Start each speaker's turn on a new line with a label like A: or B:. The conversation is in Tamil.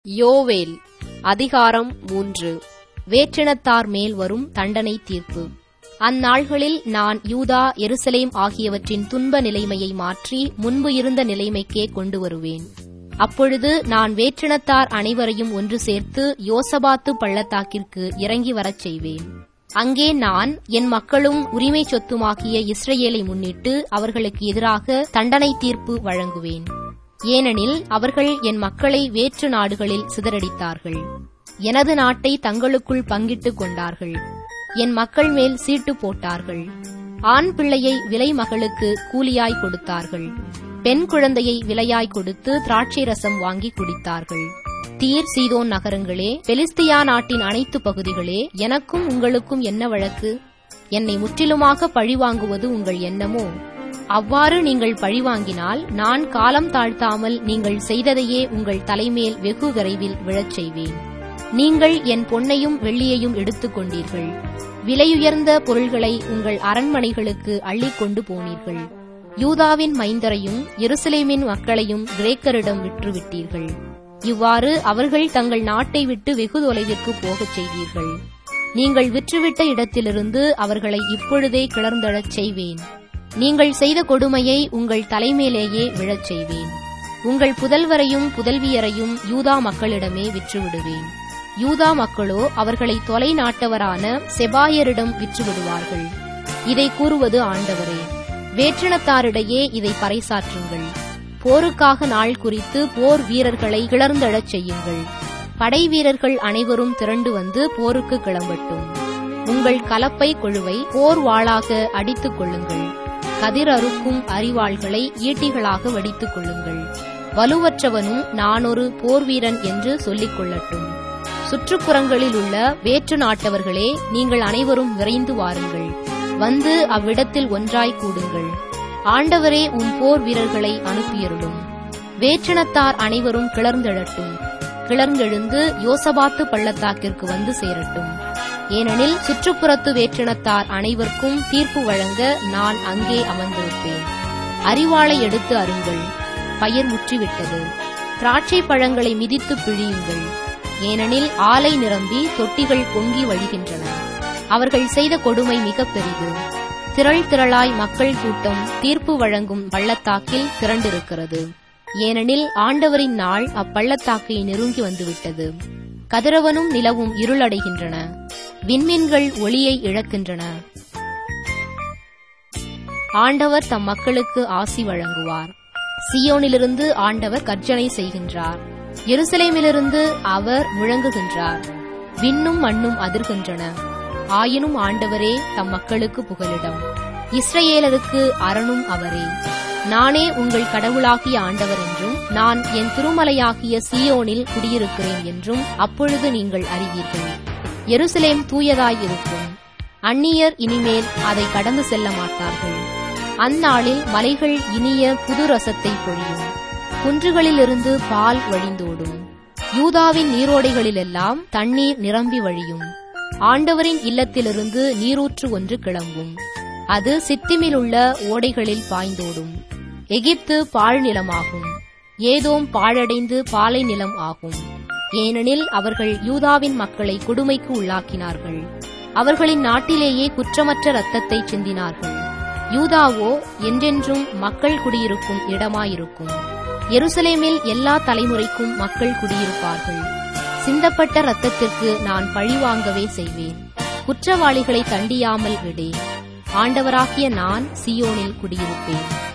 A: யோவேல் அதிகாரம் மூன்று வேற்றினத்தார் மேல் வரும் தண்டனை தீர்ப்பு அந்நாள்களில் நான் யூதா எருசலேம் ஆகியவற்றின் துன்ப நிலைமையை மாற்றி முன்பு இருந்த நிலைமைக்கே கொண்டு வருவேன் அப்பொழுது நான் வேற்றினத்தார் அனைவரையும் ஒன்று சேர்த்து யோசபாத்து பள்ளத்தாக்கிற்கு இறங்கி வரச் செய்வேன் அங்கே நான் என் மக்களும் உரிமை சொத்துமாகிய இஸ்ரவேலை முன்னிட்டு அவர்களுக்கு எதிராக தண்டனை தீர்ப்பு வழங்குவேன் ஏனெனில் அவர்கள் என் மக்களை வேற்று நாடுகளில் சிதறடித்தார்கள் எனது நாட்டை தங்களுக்குள் பங்கிட்டுக் கொண்டார்கள் என் மக்கள் மேல் சீட்டு போட்டார்கள் ஆண் பிள்ளையை விலை மகளுக்கு கூலியாய் கொடுத்தார்கள் பெண் குழந்தையை விலையாய் கொடுத்து திராட்சை ரசம் வாங்கி குடித்தார்கள் தீர் சீதோன் நகரங்களே பெலிஸ்தியா நாட்டின் அனைத்து பகுதிகளே எனக்கும் உங்களுக்கும் என்ன வழக்கு என்னை முற்றிலுமாக பழிவாங்குவது உங்கள் எண்ணமோ அவ்வாறு நீங்கள் பழிவாங்கினால் நான் காலம் தாழ்த்தாமல் நீங்கள் செய்ததையே உங்கள் தலைமேல் வெகு விரைவில் விழச் செய்வேன் நீங்கள் என் பொன்னையும் வெள்ளியையும் எடுத்துக் கொண்டீர்கள் விலையுயர்ந்த பொருள்களை உங்கள் அரண்மனைகளுக்கு அள்ளிக் கொண்டு போனீர்கள் யூதாவின் மைந்தரையும் எருசலேமின் மக்களையும் கிரேக்கரிடம் விற்றுவிட்டீர்கள் இவ்வாறு அவர்கள் தங்கள் நாட்டை விட்டு வெகு தொலைவிற்கு போகச் செய்தீர்கள் நீங்கள் விற்றுவிட்ட இடத்திலிருந்து அவர்களை இப்பொழுதே கிளர்ந்தெழச் செய்வேன் நீங்கள் செய்த கொடுமையை உங்கள் தலைமேலேயே விழச் செய்வேன் உங்கள் புதல்வரையும் புதல்வியரையும் யூதா மக்களிடமே விற்றுவிடுவேன் யூதா மக்களோ அவர்களை தொலை நாட்டவரான செபாயரிடம் விற்றுவிடுவார்கள் இதை கூறுவது ஆண்டவரே வேற்றினத்தாரிடையே இதை பறைசாற்றுங்கள் போருக்காக நாள் குறித்து போர் வீரர்களை கிளர்ந்தெழச் செய்யுங்கள் படை வீரர்கள் அனைவரும் திரண்டு வந்து போருக்கு கிளம்பட்டும் உங்கள் கலப்பை கொழுவை போர் வாளாக அடித்துக் கொள்ளுங்கள் கதிர் அறுக்கும் அறிவாள்களை ஈட்டிகளாக வடித்துக் கொள்ளுங்கள் வலுவற்றவனும் நானொரு போர் வீரன் என்று சொல்லிக் கொள்ளட்டும் சுற்றுப்புறங்களில் உள்ள வேற்று நாட்டவர்களே நீங்கள் அனைவரும் விரைந்து வாருங்கள் வந்து அவ்விடத்தில் ஒன்றாய் கூடுங்கள் ஆண்டவரே உம் போர் வீரர்களை அனுப்பியருளும் வேற்றினத்தார் அனைவரும் கிளர்ந்தெழட்டும் கிளர்ந்தெழுந்து யோசபாத்து பள்ளத்தாக்கிற்கு வந்து சேரட்டும் ஏனெனில் சுற்றுப்புறத்து வேற்றினத்தார் அனைவருக்கும் தீர்ப்பு வழங்க நான் அங்கே அமர்ந்திருப்பேன் அறிவாளை எடுத்து அருங்கள் பயிர் முற்றிவிட்டது திராட்சை பழங்களை மிதித்து பிழியுங்கள் ஏனெனில் ஆலை நிரம்பி தொட்டிகள் பொங்கி வழிகின்றன அவர்கள் செய்த கொடுமை மிக பெரிது திரள் திரளாய் மக்கள் கூட்டம் தீர்ப்பு வழங்கும் பள்ளத்தாக்கில் திரண்டிருக்கிறது ஏனெனில் ஆண்டவரின் நாள் அப்பள்ளத்தாக்கை நெருங்கி வந்துவிட்டது கதிரவனும் நிலவும் இருளடைகின்றன விண்மீன்கள் ஒளியை இழக்கின்றன ஆண்டவர் தம் மக்களுக்கு ஆசி வழங்குவார் சியோனிலிருந்து ஆண்டவர் கர்ஜனை செய்கின்றார் எருசலேமிலிருந்து அவர் முழங்குகின்றார் விண்ணும் மண்ணும் அதிர்கின்றன ஆயினும் ஆண்டவரே தம் மக்களுக்கு புகலிடம் இஸ்ரேலருக்கு அரணும் அவரே நானே உங்கள் கடவுளாகிய ஆண்டவர் என்றும் நான் என் திருமலையாகிய சியோனில் குடியிருக்கிறேன் என்றும் அப்பொழுது நீங்கள் அறிவீர்கள் எருசலேம் தூயதாயிருக்கும் அந்நியர் இனிமேல் அதை கடந்து செல்ல மாட்டார்கள் அந்நாளில் மலைகள் இனிய புது ரசத்தை பொழியும் குன்றுகளிலிருந்து பால் வழிந்தோடும் யூதாவின் நீரோடைகளிலெல்லாம் தண்ணீர் நிரம்பி வழியும் ஆண்டவரின் இல்லத்திலிருந்து நீரூற்று ஒன்று கிளம்பும் அது சித்திமிலுள்ள ஓடைகளில் பாய்ந்தோடும் எகிப்து பாழ்நிலமாகும் ஏதோம் பாழடைந்து பாலை நிலம் ஆகும் ஏனெனில் அவர்கள் யூதாவின் மக்களை கொடுமைக்கு உள்ளாக்கினார்கள் அவர்களின் நாட்டிலேயே குற்றமற்ற இரத்தத்தை சிந்தினார்கள் யூதாவோ என்றென்றும் மக்கள் குடியிருக்கும் இடமாயிருக்கும் எருசலேமில் எல்லா தலைமுறைக்கும் மக்கள் குடியிருப்பார்கள் சிந்தப்பட்ட இரத்தத்திற்கு நான் பழிவாங்கவே செய்வேன் குற்றவாளிகளை தண்டியாமல் விடேன் ஆண்டவராகிய நான் சியோனில் குடியிருப்பேன்